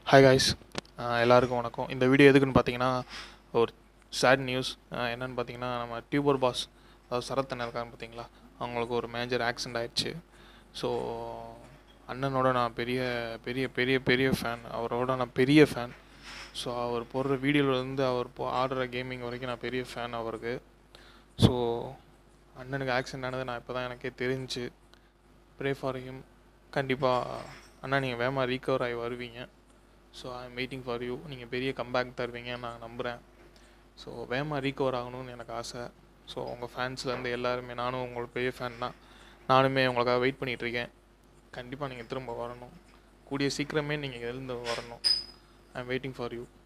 hi guys எல்லாருக்கும் வணக்கம் இந்த வீடியோ எதுக்குன்னு பார்த்தீங்கன்னா ஒரு சேட் நியூஸ் என்னன்னு பார்த்தீங்கன்னா நம்ம டியூபர் பாஸ் அதாவது சரத்தன் இருக்காங்க பார்த்தீங்களா அவங்களுக்கு ஒரு மேஜர் ஆக்சிடென்ட் ஆயிடுச்சு ஸோ அண்ணனோட நான் பெரிய பெரிய பெரிய பெரிய ஃபேன் அவரோட நான் பெரிய ஃபேன் ஸோ அவர் போடுற வீடியோலேருந்து அவர் போ ஆடுற கேமிங் வரைக்கும் நான் பெரிய ஃபேன் அவருக்கு ஸோ அண்ணனுக்கு ஆக்சிடென்ட் ஆனது நான் இப்போ தான் எனக்கே தெரிஞ்சு ப்ரே ஃபார் ஹிம் கண்டிப்பாக அண்ணா நீங்கள் வேகமாக ரீகவர் ஆகி வருவீங்க so I am waiting for you நீங்கள் பெரிய கம்பேக் தருவீங்கன்னு நான் நம்புகிறேன் ஸோ வேகமாக ரீகவர் ஆகணும்னு எனக்கு ஆசை ஸோ உங்கள் ஃபேன்ஸ்லேருந்து எல்லாருமே நானும் உங்களுக்கு பெரிய ஃபேன் தான் நானுமே உங்களுக்காக வெயிட் பண்ணிகிட்ருக்கேன் கண்டிப்பாக நீங்கள் திரும்ப வரணும் கூடிய சீக்கிரமே நீங்கள் எழுந்து வரணும் I am waiting for you